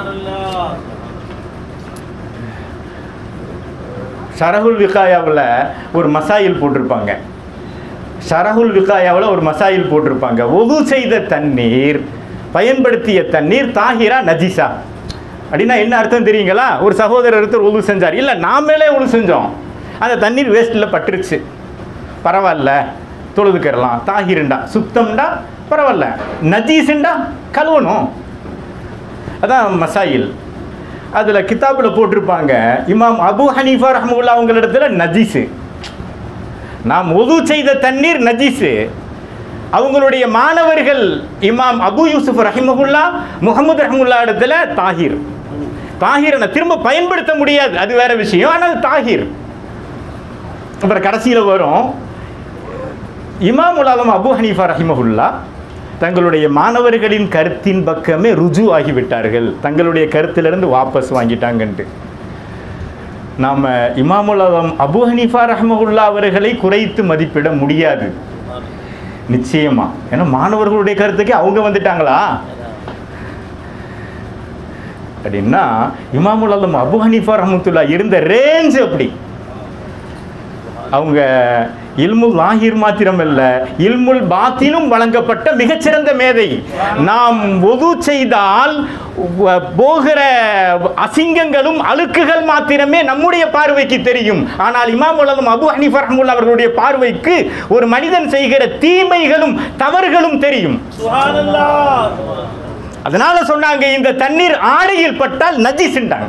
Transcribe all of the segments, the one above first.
ஷரஹுல் விகாயாவில் ஒரு மசாயில் போட்டிருப்பாங்க ஷரஹுல் விகாயாவில் ஒரு மசாயில் போட்டிருப்பாங்க ஒது செய்த தண்ணீர் பயன்படுத்திய தண்ணீர் தாகிரா நஜிசா அப்படின்னா என்ன அர்த்தம் தெரியுங்களா ஒரு சகோதரர் ஒருத்தர் ஒது செஞ்சார் இல்லை நாமளே ஒது செஞ்சோம் அந்த தண்ணீர் வேஸ்ட்டில் பட்டுருச்சு பரவாயில்ல தொழுதுக்கிறலாம் தாகிருண்டா சுத்தம்டா பரவாயில்ல நஜீஸுண்டா கழுவணும் அதான் மசாயில் அதில் கிதாபில் போட்டிருப்பாங்க இமாம் அபு ஹனீஃபா ரஹமுல்லா அவங்களிடத்துல நஜீஸு நாம் ஒது செய்த தண்ணீர் நஜீஸு அவங்களுடைய மாணவர்கள் இமாம் அபு யூசுப் ரஹிமகுல்லா முகமது ரஹமுல்லா இடத்துல தாகிர் தாகிரனை திரும்ப பயன்படுத்த முடியாது அது வேற விஷயம் ஆனால் தாகிர் அப்புறம் கடைசியில் வரும் இமாம் உலாலம் அபு ஹனீஃபா ரஹிமகுல்லா தங்களுடைய மாணவர்களின் கருத்தின் பக்கமே ருஜு ஆகிவிட்டார்கள் தங்களுடைய கருத்திலிருந்து வாபஸ் வாங்கிட்டாங்கன்ட்டு நாம் இமாமுலம் அபு ஹனீஃபா ரஹமகுல்லா அவர்களை குறைத்து மதிப்பிட முடியாது நிச்சயமா ஏன்னா மாணவர்களுடைய கருத்துக்கு அவங்க வந்துட்டாங்களா அப்படின்னா இமாமுல் அலம் அபு ஹனீஃபா ரஹமத்துல்லா இருந்த ரேஞ்ச் அப்படி அவங்க இல்முல் லாஹிர் மாத்திரம் அல்ல இல்முல் பாத்திலும் வழங்கப்பட்ட மிகச்சிறந்த மேதை நாம் ஒது செய்தால் வ- போகிற அசிங்கங்களும் அழுக்குகள் மாத்திரமே நம்முடைய பார்வைக்கு தெரியும் ஆனால் இமாம் உலகம் அபு ஹனீஃபா ரஹ்மத்துல்லாஹி அவர்களுடைய பார்வைக்கு ஒரு மனிதன் செய்கிற தீமைகளும் தவறுகளும் தெரியும் அதனால சொன்னாங்க இந்த தண்ணீர் ஆடையில் பட்டால் நஜிஸ்ன்றாங்க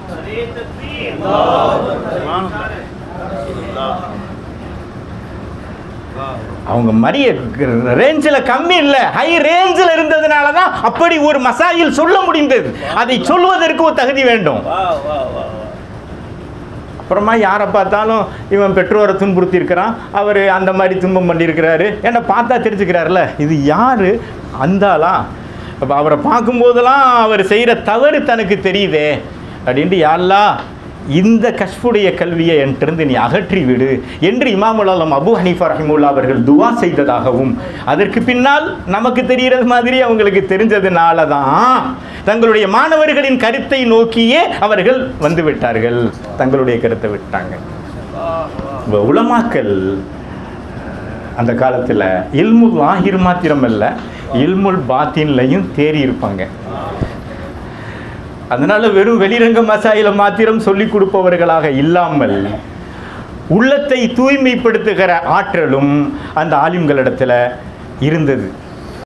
அவங்க மரிய ரேஞ்சில் கம்மி இல்லை ஹை ரேஞ்சில் இருந்ததுனால தான் அப்படி ஒரு மசாயில் சொல்ல முடிந்தது அதை சொல்வதற்கு ஒரு தகுதி வேண்டும் அப்புறமா யாரை பார்த்தாலும் இவன் பெற்றோரை துன்புறுத்தி இருக்கிறான் அவர் அந்த மாதிரி துன்பம் பண்ணியிருக்கிறாரு என்ன பார்த்தா தெரிஞ்சுக்கிறாருல இது யாரு அந்தாளா அப்போ அவரை பார்க்கும்போதெல்லாம் அவர் செய்கிற தவறு தனக்கு தெரியுதே அப்படின்ட்டு யாரெல்லா இந்த கஷ்புடைய கல்வியை என்கிட்டருந்து நீ அகற்றி விடு என்று இமாமுல் ஆலம் அபு ஹனீஃபா ரஹிமுல்லா அவர்கள் துவா செய்ததாகவும் அதற்கு பின்னால் நமக்கு தெரிகிறது மாதிரி அவங்களுக்கு தெரிஞ்சதுனால தான் தங்களுடைய மாணவர்களின் கருத்தை நோக்கியே அவர்கள் வந்து விட்டார்கள் தங்களுடைய கருத்தை விட்டாங்க இப்ப உலமாக்கல் அந்த காலத்தில் இல்முல் லாஹிர் மாத்திரம் அல்ல இல்முல் பாத்தின்லையும் தேறி இருப்பாங்க அதனால வெறும் வெளிரங்க மசாயில மாத்திரம் சொல்லிக் கொடுப்பவர்களாக இல்லாமல் உள்ளத்தை தூய்மைப்படுத்துகிற ஆற்றலும் அந்த ஆலிம்களிடத்துல இருந்தது